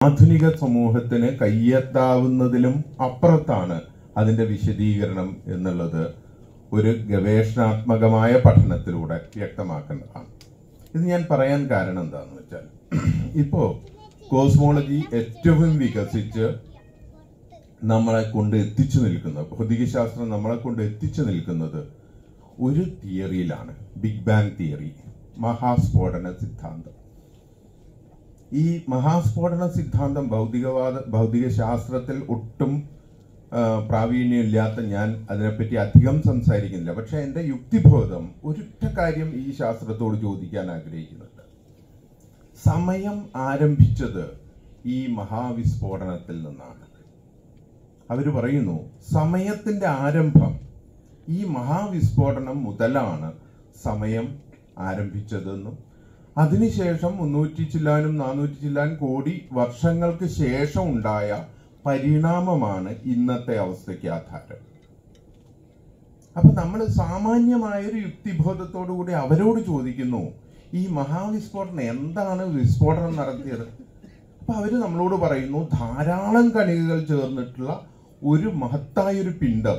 ആധുനിക സമൂഹത്തിന് കയ്യെത്താവുന്നതിലും അപ്പുറത്താണ് അതിന്റെ വിശദീകരണം എന്നുള്ളത് ഒരു ഗവേഷണാത്മകമായ പഠനത്തിലൂടെ വ്യക്തമാക്കേണ്ടതാണ് ഇത് ഞാൻ പറയാൻ കാരണം എന്താണെന്ന് വെച്ചാൽ ഇപ്പോ കോസ്മോളജി ഏറ്റവും വികസിച്ച് നമ്മളെ കൊണ്ട് എത്തിച്ചു നിൽക്കുന്നത് ഭൗതികശാസ്ത്രം നമ്മളെ കൊണ്ട് എത്തിച്ചു നിൽക്കുന്നത് ഒരു തിയറിയിലാണ് ബിഗ് ബാങ് തിയറി മഹാസ്ഫോടന സിദ്ധാന്തം ഈ മഹാസ്ഫോടന സിദ്ധാന്തം ഭൗതികവാദ ഭൗതിക ശാസ്ത്രത്തിൽ ഒട്ടും ആ, പ്രാവീണ്യമില്ലാത്ത ഞാൻ അതിനെപ്പറ്റി അധികം സംസാരിക്കുന്നില്ല പക്ഷെ എൻ്റെ യുക്തിബോധം ഒരൊറ്റ കാര്യം ഈ ശാസ്ത്രത്തോട് ചോദിക്കാൻ ആഗ്രഹിക്കുന്നുണ്ട് സമയം ആരംഭിച്ചത് ഈ മഹാവിസ്ഫോടനത്തിൽ നിന്നാണ് അവർ പറയുന്നു സമയത്തിന്റെ ആരംഭം ഈ മഹാവിസ്ഫോടനം മുതലാണ് സമയം ആരംഭിച്ചതെന്നും അതിനുശേഷം മുന്നൂറ്റി ചില്ലാനും നാനൂറ്റി ചില്ലാൻ കോടി വർഷങ്ങൾക്ക് ശേഷം ഉണ്ടായ പരിണാമമാണ് ഇന്നത്തെ അവസ്ഥയ്ക്ക് ആധാരം അപ്പൊ നമ്മൾ സാമാന്യമായ ഒരു യുക്തിബോധത്തോടു കൂടി അവരോട് ചോദിക്കുന്നു ഈ മഹാവിസ്ഫോടനം എന്താണ് വിസ്ഫോടനം നടത്തിയത് അപ്പൊ അവര് നമ്മളോട് പറയുന്നു ധാരാളം കണികകൾ ചേർന്നിട്ടുള്ള ഒരു മഹത്തായ ഒരു പിണ്ഡം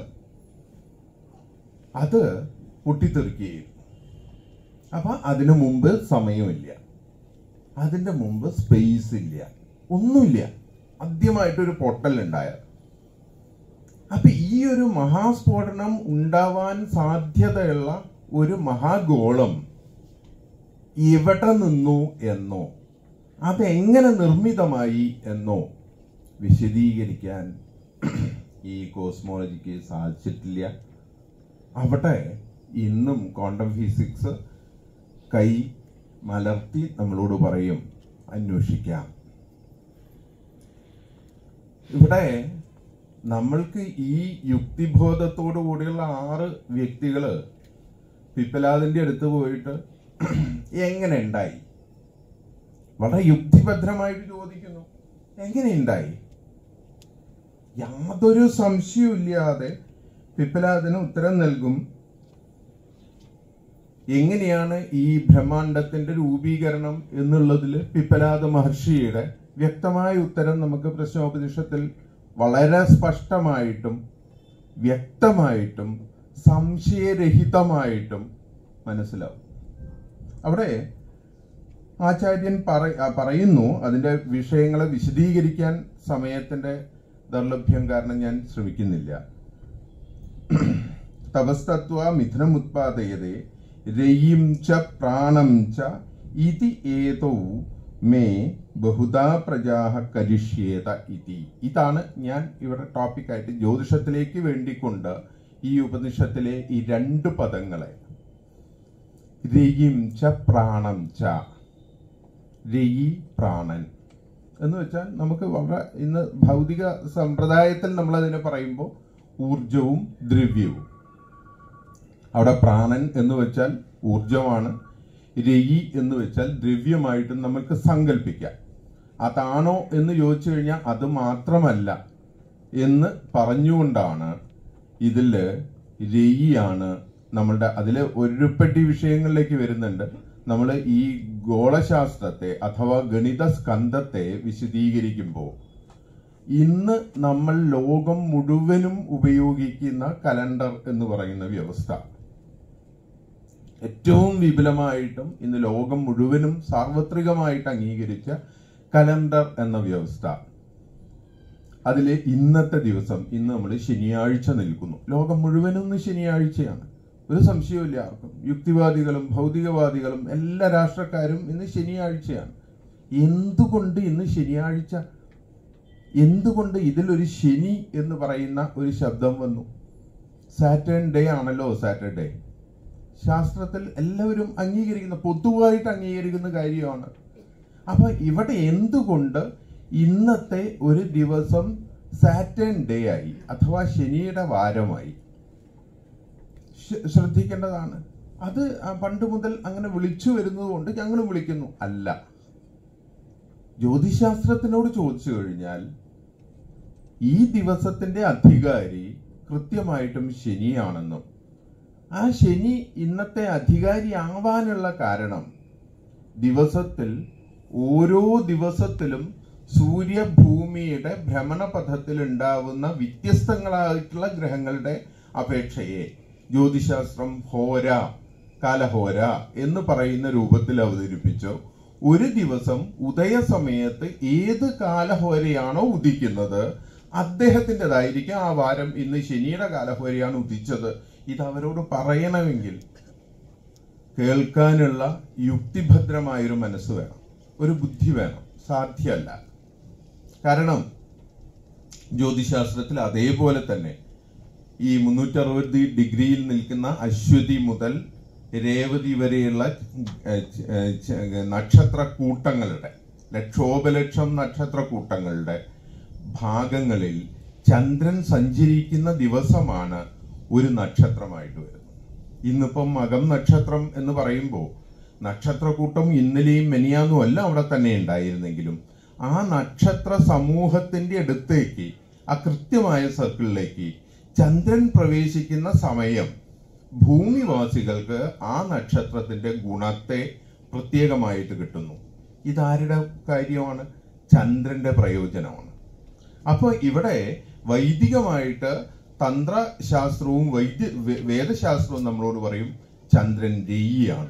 അത് പൊട്ടിത്തെറിക്കുകയും അപ്പൊ അതിനു മുമ്പ് സമയമില്ല അതിന്റെ മുമ്പ് സ്പേസ് ഇല്ല ഒന്നുമില്ല ആദ്യമായിട്ടൊരു പൊട്ടൽ ഉണ്ടായത് അപ്പൊ ഈ ഒരു മഹാസ്ഫോടനം ഉണ്ടാവാൻ സാധ്യതയുള്ള ഒരു മഹാഗോളം എവിടെ നിന്നു എന്നോ അതെങ്ങനെ നിർമ്മിതമായി എന്നോ വിശദീകരിക്കാൻ ഈ കോസ്മോളജിക്ക് സാധിച്ചിട്ടില്ല അവിടെ ഇന്നും ക്വാണ്ടം ഫിസിക്സ് കൈ മലർത്തി നമ്മളോട് പറയും അന്വേഷിക്കാം ഇവിടെ നമ്മൾക്ക് ഈ യുക്തിബോധത്തോടു കൂടിയുള്ള ആറ് വ്യക്തികള് പിപ്പലാദിന്റെ അടുത്ത് പോയിട്ട് എങ്ങനെ ഉണ്ടായി വളരെ യുക്തിഭദ്രമായിട്ട് ചോദിക്കുന്നു എങ്ങനെ ഉണ്ടായി യാതൊരു സംശയവും ഇല്ലാതെ പിപ്പലാദിന് ഉത്തരം നൽകും എങ്ങനെയാണ് ഈ ബ്രഹ്മാണ്ടത്തിന്റെ രൂപീകരണം എന്നുള്ളതിൽ പിപ്പലാദ മഹർഷിയുടെ വ്യക്തമായ ഉത്തരം നമുക്ക് പ്രശ്നോപനിഷത്തിൽ വളരെ സ്പഷ്ടമായിട്ടും വ്യക്തമായിട്ടും സംശയരഹിതമായിട്ടും മനസ്സിലാവും അവിടെ ആചാര്യൻ പറ- ആ, പറയുന്നു അതിന്റെ വിഷയങ്ങളെ വിശദീകരിക്കാൻ സമയത്തിന്റെ ദൗർലഭ്യം കാരണം ഞാൻ ശ്രമിക്കുന്നില്ല തപസ്തത്വ മിഥുനം ഉത്പാദയതേ രയിം ച പ്രാണം ച ഇതി ഏതോ മേ ബഹുദാ പ്രജാഹ കരിഷ്യേത ഇതി ഇതാണ് ഞാൻ ഇവിടെ ടോപ്പിക്കായിട്ട് ജ്യോതിഷത്തിലേക്ക് വേണ്ടിക്കൊണ്ട് ഈ ഉപനിഷത്തിലെ ഈ രണ്ട് പദങ്ങളെ രയിം ച പ്രാണം ച രയി പ്രാണൻ എന്ന് വെച്ചാൽ നമുക്ക് വളരെ ഇന്ന് ഭൗതിക സമ്പ്രദായത്തിൽ നമ്മൾ അതിനെ പറയുമ്പോൾ ഊർജവും ദ്രവ്യവും അവിടെ പ്രാണൻ എന്ന് വെച്ചാൽ ഊർജമാണ് രയി എന്ന് വെച്ചാൽ ദ്രവ്യമായിട്ടും നമുക്ക് സങ്കല്പിക്കാം അതാണോ എന്ന് ചോദിച്ചു കഴിഞ്ഞാൽ അത് മാത്രമല്ല എന്ന് പറഞ്ഞുകൊണ്ടാണ് ഇതില് രയിയാണ് നമ്മളുടെ അതിലെ ഒരുപെട്ടി വിഷയങ്ങളിലേക്ക് വരുന്നുണ്ട് നമ്മൾ ഈ ഗോളശാസ്ത്രത്തെ അഥവാ ഗണിത സ്കന്ധത്തെ വിശദീകരിക്കുമ്പോൾ ഇന്ന് നമ്മൾ ലോകം മുഴുവനും ഉപയോഗിക്കുന്ന കലണ്ടർ എന്ന് പറയുന്ന വ്യവസ്ഥ ഏറ്റവും വിപുലമായിട്ടും ഇന്ന് ലോകം മുഴുവനും സാർവത്രികമായിട്ട് അംഗീകരിച്ച കലണ്ടർ എന്ന വ്യവസ്ഥ അതിലെ ഇന്നത്തെ ദിവസം ഇന്ന് നമ്മൾ ശനിയാഴ്ച നിൽക്കുന്നു ലോകം മുഴുവനും ഇന്ന് ശനിയാഴ്ചയാണ് ഒരു സംശയവുമില്ല ആർക്കും യുക്തിവാദികളും ഭൗതികവാദികളും എല്ലാ രാഷ്ട്രക്കാരും ഇന്ന് ശനിയാഴ്ചയാണ് എന്തുകൊണ്ട് ഇന്ന് ശനിയാഴ്ച എന്തുകൊണ്ട് ഇതിലൊരു ശനി എന്ന് പറയുന്ന ഒരു ശബ്ദം വന്നു സാറ്റേൺ ഡേ ആണല്ലോ സാറ്റർഡേ ശാസ്ത്രത്തിൽ എല്ലാവരും അംഗീകരിക്കുന്ന പൊതുവായിട്ട് അംഗീകരിക്കുന്ന കാര്യമാണ് അപ്പൊ ഇവിടെ എന്തുകൊണ്ട് ഇന്നത്തെ ഒരു ദിവസം സാറ്റേൺ ഡേ ആയി അഥവാ ശനിയുടെ വാരമായി ശ്ര- ശ്രദ്ധിക്കേണ്ടതാണ് അത് ആ പണ്ട് മുതൽ അങ്ങനെ വിളിച്ചു വരുന്നത് കൊണ്ട് ഞങ്ങൾ വിളിക്കുന്നു അല്ല ജ്യോതിശാസ്ത്രത്തിനോട് ചോദിച്ചു കഴിഞ്ഞാൽ ഈ ദിവസത്തിന്റെ അധികാരി കൃത്യമായിട്ടും ശനിയാണെന്നും ആ ശനി ഇന്നത്തെ അധികാരി ആവാനുള്ള കാരണം ദിവസത്തിൽ ഓരോ ദിവസത്തിലും സൂര്യഭൂമിയുടെ ഭ്രമണപഥത്തിൽ ഉണ്ടാവുന്ന വ്യത്യസ്തങ്ങളായിട്ടുള്ള ഗ്രഹങ്ങളുടെ അപേക്ഷയെ ജ്യോതിശാസ്ത്രം ഹോര കാലഹോര എന്ന് പറയുന്ന രൂപത്തിൽ അവതരിപ്പിച്ചു ഒരു ദിവസം ഉദയ സമയത്ത് ഏത് കാലഹോരയാണോ ഉദിക്കുന്നത് അദ്ദേഹത്തിൻ്റെതായിരിക്കും ആ വാരം ഇന്ന് ശനിയുടെ കാലഹോരയാണ് ഉദിച്ചത് ഇത് അവരോട് പറയണമെങ്കിൽ കേൾക്കാനുള്ള യുക്തിഭദ്രമായൊരു മനസ്സ് വേണം ഒരു ബുദ്ധി വേണം സാധ്യമല്ല കാരണം ജ്യോതിശാസ്ത്രത്തിൽ അതേപോലെ തന്നെ ഈ മുന്നൂറ്ററുപത് ഡിഗ്രിയിൽ നിൽക്കുന്ന അശ്വതി മുതൽ രേവതി വരെയുള്ള ഏഹ്, ഏഹ്, ച- നക്ഷത്ര കൂട്ടങ്ങളുടെ ലക്ഷോപലക്ഷം നക്ഷത്ര കൂട്ടങ്ങളുടെ ഭാഗങ്ങളിൽ ചന്ദ്രൻ സഞ്ചരിക്കുന്ന ദിവസമാണ് ഒരു നക്ഷത്രമായിട്ട് വരുന്നത് ഇന്നിപ്പം മകം നക്ഷത്രം എന്ന് പറയുമ്പോൾ നക്ഷത്രക്കൂട്ടം ഇന്നലെയും മെനിയാന്നും അല്ല അവിടെ തന്നെ ഉണ്ടായിരുന്നെങ്കിലും ആ നക്ഷത്ര സമൂഹത്തിന്റെ അടുത്തേക്ക് ആ കൃത്യമായ സർക്കിളിലേക്ക് ചന്ദ്രൻ പ്രവേശിക്കുന്ന സമയം ഭൂമിവാസികൾക്ക് ആ നക്ഷത്രത്തിന്റെ ഗുണത്തെ പ്രത്യേകമായിട്ട് കിട്ടുന്നു ഇതാരുടെ കാര്യമാണ് ചന്ദ്രന്റെ പ്രയോജനമാണ് അപ്പോൾ ഇവിടെ വൈദികമായിട്ട് തന്ത്രശാസ്ത്രവും വൈദ്യ വേ- വേദശാസ്ത്രവും നമ്മളോട് പറയും ചന്ദ്രൻ രയ്യാണ്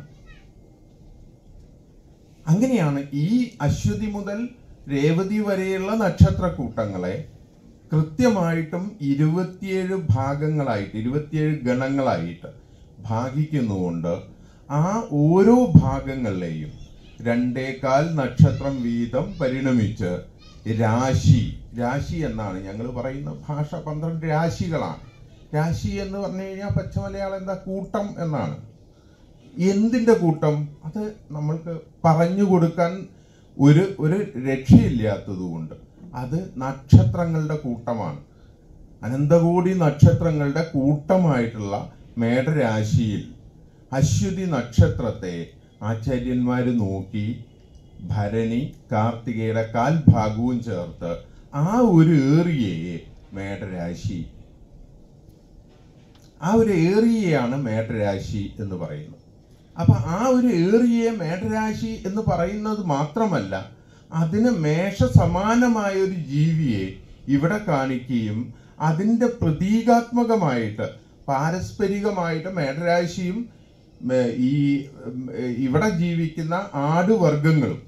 അങ്ങനെയാണ് ഈ അശ്വതി മുതൽ രേവതി വരെയുള്ള നക്ഷത്രക്കൂട്ടങ്ങളെ കൃത്യമായിട്ടും ഇരുപത്തിയേഴ് ഭാഗങ്ങളായിട്ട് ഇരുപത്തിയേഴ് ഗണങ്ങളായിട്ട് ഭാഗിക്കുന്നുകൊണ്ട് ആ ഓരോ ഭാഗങ്ങളിലെയും രണ്ടേകാൽ നക്ഷത്രം വീതം പരിണമിച്ച് രാശി രാശി എന്നാണ് ഞങ്ങൾ പറയുന്ന ഭാഷ പന്ത്രണ്ട് രാശികളാണ് രാശി എന്ന് പറഞ്ഞു കഴിഞ്ഞാൽ പച്ചമലയാളം എന്താ കൂട്ടം എന്നാണ് എന്തിന്റെ കൂട്ടം അത് നമ്മൾക്ക് പറഞ്ഞു കൊടുക്കാൻ ഒരു ഒരു രക്ഷയില്ലാത്തതുകൊണ്ട് അത് നക്ഷത്രങ്ങളുടെ കൂട്ടമാണ് അനന്തകോടി നക്ഷത്രങ്ങളുടെ കൂട്ടമായിട്ടുള്ള മേടരാശിയിൽ അശ്വതി നക്ഷത്രത്തെ ആചാര്യന്മാർ നോക്കി ഭരണി കാർത്തികയുടെ കാൽഭാഗവും ചേർത്ത് ആ ഒരു ഏറിയയെ മേടരാശി ആ ഒരു ഏറിയയാണ് മേടരാശി എന്ന് പറയുന്നത് അപ്പൊ ആ ഒരു ഏറിയെ മേടരാശി എന്ന് പറയുന്നത് മാത്രമല്ല അതിന് മേഷ സമാനമായ ഒരു ജീവിയെ ഇവിടെ കാണിക്കുകയും അതിന്റെ പ്രതീകാത്മകമായിട്ട് പാരസ്പരികമായിട്ട് മേടരാശിയും മേ- ഈ ഉം, ഇവിടെ ജീവിക്കുന്ന ആടുവർഗങ്ങളും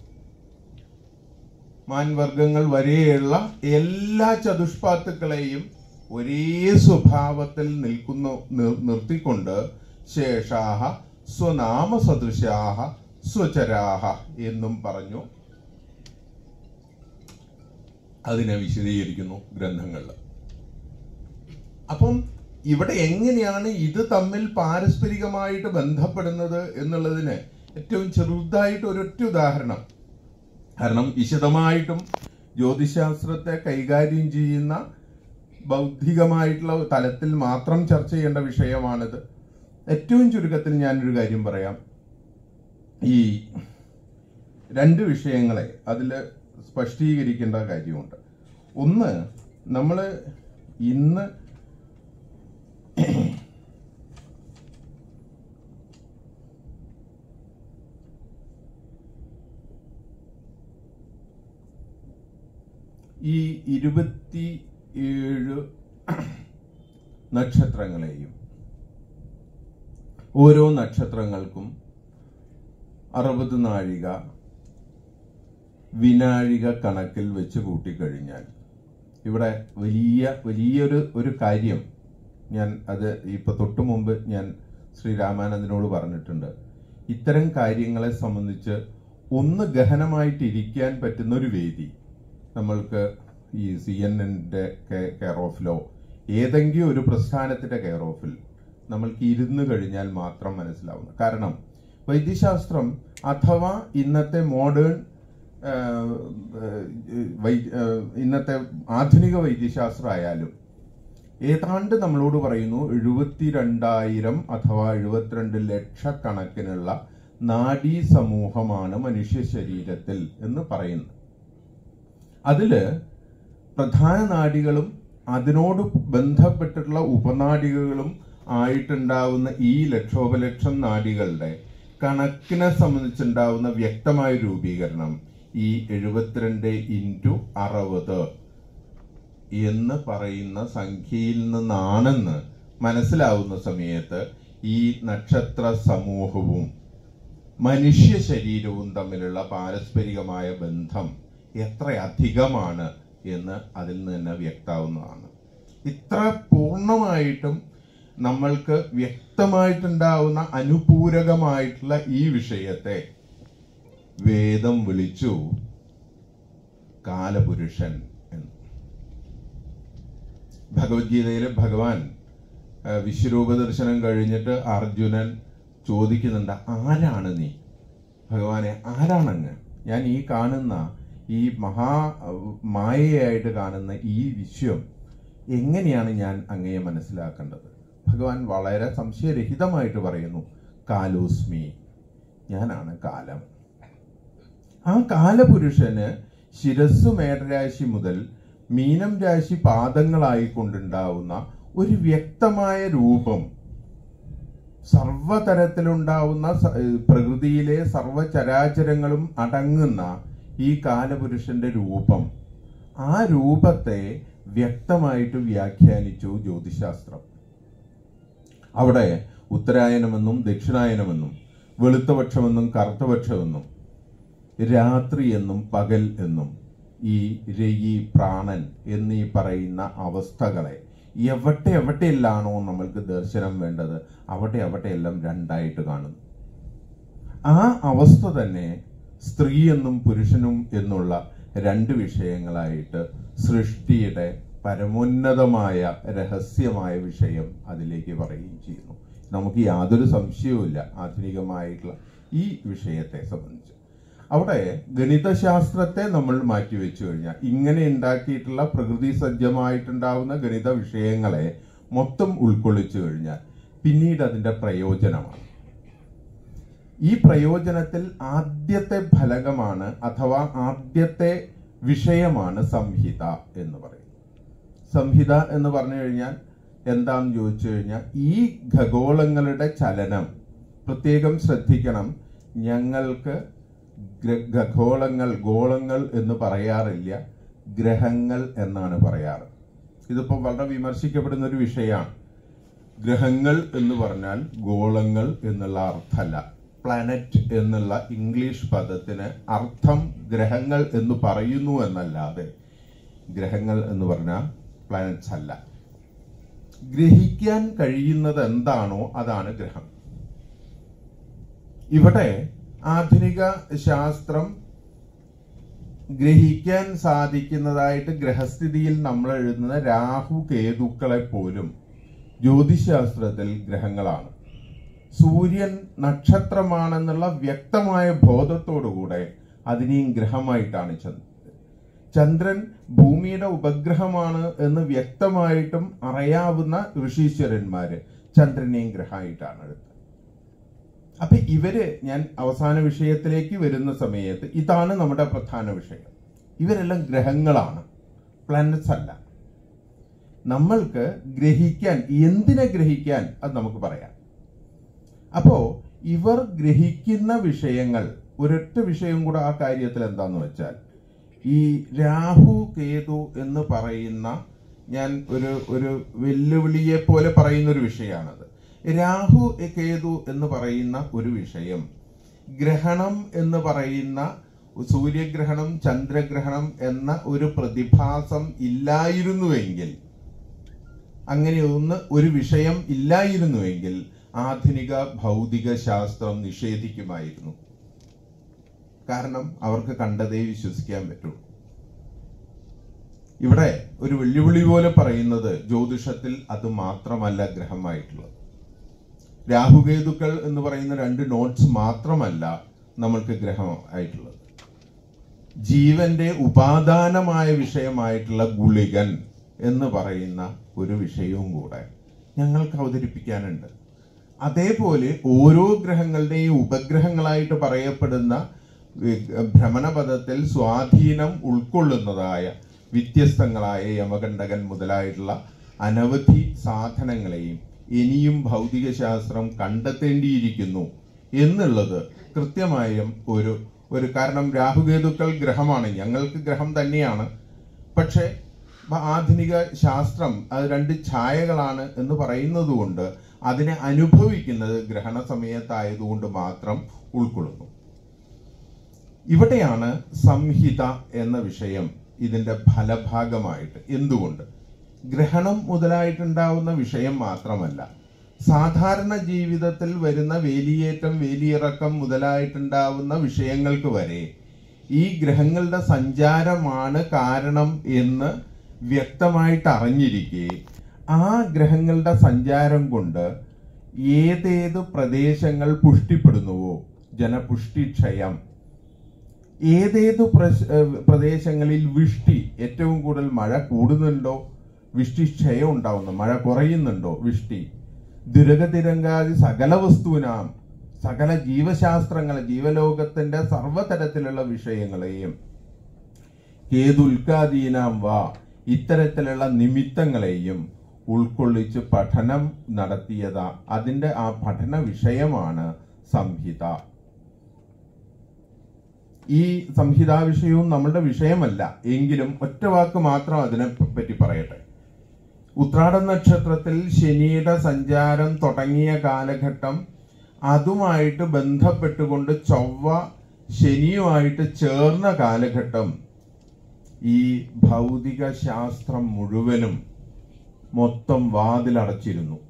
മാൻവർഗങ്ങൾ വരെയുള്ള എല്ലാ ചതുഷ്പാത്തുക്കളെയും ഒരേ സ്വഭാവത്തിൽ നിൽക്കുന്നു നിർ- നിർത്തിക്കൊണ്ട് ശേഷാഹ സ്വനാമ സദൃശാഹ സ്വചരാഹ എന്നും പറഞ്ഞു അതിനെ വിശദീകരിക്കുന്നു ഗ്രന്ഥങ്ങളിൽ അപ്പം ഇവിടെ എങ്ങനെയാണ് ഇത് തമ്മിൽ പാരസ്പരികമായിട്ട് ബന്ധപ്പെടുന്നത് എന്നുള്ളതിന് ഏറ്റവും ചെറുതായിട്ട് ഒരൊറ്റ ഉദാഹരണം കാരണം വിശദമായിട്ടും ജ്യോതിശാസ്ത്രത്തെ കൈകാര്യം ചെയ്യുന്ന ബൗദ്ധികമായിട്ടുള്ള തലത്തിൽ മാത്രം ചർച്ച ചെയ്യേണ്ട വിഷയമാണിത് ഏറ്റവും ചുരുക്കത്തിൽ ഞാനൊരു കാര്യം പറയാം ഈ രണ്ട് വിഷയങ്ങളെ അതിൽ സ്പഷ്ടീകരിക്കേണ്ട കാര്യമുണ്ട് ഒന്ന് നമ്മൾ ഇന്ന് ഈ ഇരുപത്തി ഏഴ് നക്ഷത്രങ്ങളെയും ഓരോ നക്ഷത്രങ്ങൾക്കും അറുപത് നാഴിക വിനാഴിക കണക്കിൽ വെച്ച് കൂട്ടിക്കഴിഞ്ഞാൽ ഇവിടെ വലിയ വലിയൊരു ഒരു കാര്യം ഞാൻ അത് ഇപ്പൊ തൊട്ടു മുമ്പ് ഞാൻ ശ്രീ രാമാനന്ദനോട് പറഞ്ഞിട്ടുണ്ട് ഇത്തരം കാര്യങ്ങളെ സംബന്ധിച്ച് ഒന്ന് ഗഹനമായിട്ട് ഇരിക്കാൻ പറ്റുന്ന ഒരു വേദി നമ്മൾക്ക് ഈ സി എൻ എൻ്റെ കെയർ ഓഫിലോ ഏതെങ്കിലും ഒരു പ്രസ്ഥാനത്തിന്റെ കെയർ ഓഫിൽ നമ്മൾക്ക് ഇരുന്ന് കഴിഞ്ഞാൽ മാത്രം മനസ്സിലാവുന്നു കാരണം വൈദ്യശാസ്ത്രം അഥവാ ഇന്നത്തെ മോഡേൺ ഇന്നത്തെ ആധുനിക വൈദ്യശാസ്ത്രം ആയാലും ഏതാണ്ട് നമ്മളോട് പറയുന്നു എഴുപത്തിരണ്ടായിരം അഥവാ എഴുപത്തിരണ്ട് ലക്ഷക്കണക്കിനുള്ള നാഡീ സമൂഹമാണ് മനുഷ്യ ശരീരത്തിൽ എന്ന് പറയുന്നു അതില് പ്രധാന നാഡികളും അതിനോട് ബന്ധപ്പെട്ടിട്ടുള്ള ഉപനാഡികകളും ആയിട്ടുണ്ടാവുന്ന ഈ ലക്ഷോപലക്ഷം നാഡികളുടെ കണക്കിനെ സംബന്ധിച്ചുണ്ടാവുന്ന വ്യക്തമായ രൂപീകരണം ഈ എഴുപത്തിരണ്ട് ഇൻറ്റു അറുപത് എന്ന് പറയുന്ന സംഖ്യയിൽ നിന്നാണെന്ന് മനസ്സിലാവുന്ന സമയത്ത് ഈ നക്ഷത്ര സമൂഹവും മനുഷ്യ ശരീരവും തമ്മിലുള്ള പാരസ്പരികമായ ബന്ധം എത്ര അധികമാണ് എന്ന് അതിൽ നിന്ന് തന്നെ വ്യക്താവുന്നതാണ് ഇത്ര പൂർണ്ണമായിട്ടും നമ്മൾക്ക് വ്യക്തമായിട്ടുണ്ടാവുന്ന അനുപൂരകമായിട്ടുള്ള ഈ വിഷയത്തെ വേദം വിളിച്ചു കാലപുരുഷൻ എന്ന് ഭഗവത്ഗീതയിലെ ഭഗവാൻ ആ, വിശ്വരൂപ ദർശനം കഴിഞ്ഞിട്ട് അർജുനൻ ചോദിക്കുന്നുണ്ട് ആരാണ് നീ ഭഗവാനെ ആരാണങ്ങ് ഞാൻ ഈ കാണുന്ന ഈ മഹാ മായയായിട്ട് കാണുന്ന ഈ വിശ്വം എങ്ങനെയാണ് ഞാൻ അങ്ങയെ മനസ്സിലാക്കേണ്ടത് ഭഗവാൻ വളരെ സംശയരഹിതമായിട്ട് പറയുന്നു കാലോസ്മി ഞാനാണ് കാലം ആ കാലപുരുഷന് ശിരസ് മേടരാശി മുതൽ മീനം രാശി പാദങ്ങളായിക്കൊണ്ടുണ്ടാവുന്ന ഒരു വ്യക്തമായ രൂപം സർവതരത്തിലുണ്ടാവുന്ന സ- ഏഹ് പ്രകൃതിയിലെ സർവചരാചരങ്ങളും അടങ്ങുന്ന ഈ കാലപുരുഷന്റെ രൂപം ആ രൂപത്തെ വ്യക്തമായിട്ട് വ്യാഖ്യാനിച്ചു ജ്യോതിശാസ്ത്രം അവിടെ ഉത്തരായനമെന്നും ദക്ഷിണായനമെന്നും വെളുത്തപക്ഷമെന്നും കറുത്തപക്ഷമെന്നും രാത്രി എന്നും പകൽ എന്നും ഈ രയി പ്രാണൻ എന്നീ പറയുന്ന അവസ്ഥകളെ എവിടെ എവിടെയെല്ലാണോ നമ്മൾക്ക് ദർശനം വേണ്ടത് അവിടെ അവിടെയെല്ലാം രണ്ടായിട്ട് കാണുന്നു ആ അവസ്ഥ തന്നെ സ്ത്രീ എന്നും പുരുഷനും എന്നുള്ള രണ്ട് വിഷയങ്ങളായിട്ട് സൃഷ്ടിയുടെ പരമോന്നതമായ രഹസ്യമായ വിഷയം അതിലേക്ക് പറയുകയും ചെയ്യുന്നു നമുക്ക് യാതൊരു സംശയവുമില്ല ആധുനികമായിട്ടുള്ള ഈ വിഷയത്തെ സംബന്ധിച്ച് അവിടെ ഗണിതശാസ്ത്രത്തെ നമ്മൾ മാറ്റിവെച്ചു കഴിഞ്ഞാൽ ഇങ്ങനെ ഉണ്ടാക്കിയിട്ടുള്ള പ്രകൃതി സജ്ജമായിട്ടുണ്ടാവുന്ന ഗണിത വിഷയങ്ങളെ മൊത്തം ഉൾക്കൊള്ളിച്ചു കഴിഞ്ഞാൽ പിന്നീട് അതിന്റെ പ്രയോജനമാണ് ഈ പ്രയോജനത്തിൽ ആദ്യത്തെ ഫലകമാണ് അഥവാ ആദ്യത്തെ വിഷയമാണ് സംഹിത എന്ന് പറയുന്നത് സംഹിത എന്ന് പറഞ്ഞു കഴിഞ്ഞാൽ എന്താന്ന് ചോദിച്ചു കഴിഞ്ഞാൽ ഈ ഖഗോളങ്ങളുടെ ചലനം പ്രത്യേകം ശ്രദ്ധിക്കണം ഞങ്ങൾക്ക് ഗ്ര- ഖഗോളങ്ങൾ ഗോളങ്ങൾ എന്ന് പറയാറില്ല ഗ്രഹങ്ങൾ എന്നാണ് പറയാറ് ഇതിപ്പോൾ വളരെ വിമർശിക്കപ്പെടുന്ന ഒരു വിഷയമാണ് ഗ്രഹങ്ങൾ എന്ന് പറഞ്ഞാൽ ഗോളങ്ങൾ എന്നുള്ള അർത്ഥമല്ല പ്ലാനറ്റ് എന്നുള്ള ഇംഗ്ലീഷ് പദത്തിന് അർത്ഥം ഗ്രഹങ്ങൾ എന്ന് പറയുന്നു എന്നല്ലാതെ ഗ്രഹങ്ങൾ എന്ന് പറഞ്ഞാൽ പ്ലാനറ്റ്സ് അല്ല ഗ്രഹിക്കാൻ കഴിയുന്നത് എന്താണോ അതാണ് ഗ്രഹം ഇവിടെ ആധുനിക ശാസ്ത്രം ഗ്രഹിക്കാൻ സാധിക്കുന്നതായിട്ട് ഗ്രഹസ്ഥിതിയിൽ നമ്മൾ എഴുതുന്ന രാഹു കേതുക്കളെ പോലും ജ്യോതിശാസ്ത്രത്തിൽ ഗ്രഹങ്ങളാണ് സൂര്യൻ നക്ഷത്രമാണെന്നുള്ള വ്യക്തമായ ബോധത്തോടുകൂടെ അതിനെയും ഗ്രഹമായിട്ടാണ് ചന്ദ്രൻ ചന്ദ്രൻ ഭൂമിയുടെ ഉപഗ്രഹമാണ് എന്ന് വ്യക്തമായിട്ടും അറിയാവുന്ന ഋഷീശ്വരന്മാര് ചന്ദ്രനെയും ഗ്രഹമായിട്ടാണ് എടുത്തത് അപ്പൊ ഇവര് ഞാൻ അവസാന വിഷയത്തിലേക്ക് വരുന്ന സമയത്ത് ഇതാണ് നമ്മുടെ പ്രധാന വിഷയം ഇവരെല്ലാം ഗ്രഹങ്ങളാണ് പ്ലാനറ്റ്സ് അല്ല നമ്മൾക്ക് ഗ്രഹിക്കാൻ എന്തിനെ ഗ്രഹിക്കാൻ അത് നമുക്ക് പറയാം അപ്പോ ഇവർ ഗ്രഹിക്കുന്ന വിഷയങ്ങൾ ഒരൊറ്റ വിഷയം കൂടെ ആ കാര്യത്തിൽ എന്താന്ന് വെച്ചാൽ ഈ രാഹു കേതു എന്ന് പറയുന്ന ഞാൻ ഒരു ഒരു വെല്ലുവിളിയെ പോലെ പറയുന്ന ഒരു വിഷയമാണത് രാഹു കേതു എന്ന് പറയുന്ന ഒരു വിഷയം ഗ്രഹണം എന്ന് പറയുന്ന സൂര്യഗ്രഹണം ചന്ദ്രഗ്രഹണം എന്ന ഒരു പ്രതിഭാസം ഇല്ലായിരുന്നുവെങ്കിൽ അങ്ങനെ ഒന്ന് ഒരു വിഷയം ഇല്ലായിരുന്നുവെങ്കിൽ ആധുനിക ഭൗതിക ശാസ്ത്രം നിഷേധിക്കുമായിരുന്നു കാരണം അവർക്ക് കണ്ടതേ വിശ്വസിക്കാൻ പറ്റൂ ഇവിടെ ഒരു വെല്ലുവിളി പോലെ പറയുന്നത് ജ്യോതിഷത്തിൽ അത് മാത്രമല്ല ഗ്രഹമായിട്ടുള്ളത് രാഹുകേതുക്കൾ എന്ന് പറയുന്ന രണ്ട് നോട്ട്സ് മാത്രമല്ല നമ്മൾക്ക് ഗ്രഹം ആയിട്ടുള്ളത് ജീവന്റെ ഉപാദാനമായ വിഷയമായിട്ടുള്ള ഗുളികൻ എന്ന് പറയുന്ന ഒരു വിഷയവും കൂടെ ഞങ്ങൾക്ക് അവതരിപ്പിക്കാനുണ്ട് അതേപോലെ ഓരോ ഗ്രഹങ്ങളുടെയും ഉപഗ്രഹങ്ങളായിട്ട് പറയപ്പെടുന്ന വി- ഭ്രമണപഥത്തിൽ സ്വാധീനം ഉൾക്കൊള്ളുന്നതായ വ്യത്യസ്തങ്ങളായ യമകണ്ഠകൻ മുതലായിട്ടുള്ള അനവധി സാധനങ്ങളെയും ഇനിയും ഭൗതിക ശാസ്ത്രം കണ്ടെത്തേണ്ടിയിരിക്കുന്നു എന്നുള്ളത് കൃത്യമായും ഒരു ഒരു കാരണം രാഹുകേതുക്കൾ ഗ്രഹമാണ് ഞങ്ങൾക്ക് ഗ്രഹം തന്നെയാണ് പക്ഷേ ബ- ആധുനിക ശാസ്ത്രം അത് രണ്ട് ഛായകളാണ് എന്ന് പറയുന്നത് കൊണ്ട് അതിനെ അനുഭവിക്കുന്നത് ഗ്രഹണ സമയത്തായതുകൊണ്ട് മാത്രം ഉൾക്കൊള്ളുന്നു ഇവിടെയാണ് സംഹിത എന്ന വിഷയം ഇതിന്റെ ഫലഭാഗമായിട്ട് എന്തുകൊണ്ട് ഗ്രഹണം മുതലായിട്ടുണ്ടാവുന്ന വിഷയം മാത്രമല്ല സാധാരണ ജീവിതത്തിൽ വരുന്ന വേലിയേറ്റം വേലിയിറക്കം മുതലായിട്ടുണ്ടാവുന്ന വിഷയങ്ങൾക്ക് വരെ ഈ ഗ്രഹങ്ങളുടെ സഞ്ചാരമാണ് കാരണം എന്ന് വ്യക്തമായിട്ട് അറിഞ്ഞിരിക്കെ ആ ഗ്രഹങ്ങളുടെ സഞ്ചാരം കൊണ്ട് ഏതേത് പ്രദേശങ്ങൾ പുഷ്ടിപ്പെടുന്നുവോ ജനപുഷ്ടിക്ഷയം ഏതേതു പ്രശ്- ഏഹ് പ്രദേശങ്ങളിൽ വിഷ്ടി ഏറ്റവും കൂടുതൽ മഴ കൂടുന്നുണ്ടോ വിഷ്ടിക്ഷയം ഉണ്ടാവുന്നു മഴ കുറയുന്നുണ്ടോ വിഷ്ടി ദുരകതിരങ്കാതി സകല വസ്തുവിനാം സകല ജീവശാസ്ത്രങ്ങളെ ജീവലോകത്തിന്റെ സർവ്വതരത്തിലുള്ള വിഷയങ്ങളെയും കേതുൽക്കാദീനാം വാ ഇത്തരത്തിലുള്ള നിമിത്തങ്ങളെയും ഉൾക്കൊള്ളിച്ച് പഠനം നടത്തിയതാ അതിന്റെ ആ പഠന വിഷയമാണ് സംഹിത ഈ സംഹിതാ വിഷയവും നമ്മളുടെ വിഷയമല്ല എങ്കിലും ഒറ്റ വാക്ക് മാത്രം അതിനെ പറ്റി പറയട്ടെ ഉത്രാട നക്ഷത്രത്തിൽ ശനിയുടെ സഞ്ചാരം തുടങ്ങിയ കാലഘട്ടം അതുമായിട്ട് ബന്ധപ്പെട്ടുകൊണ്ട് ചൊവ്വ ശനിയുമായിട്ട് ചേർന്ന കാലഘട്ടം ഈ ഭൗതിക ശാസ്ത്രം മുഴുവനും മൊത്തം വാതിലടച്ചിരുന്നു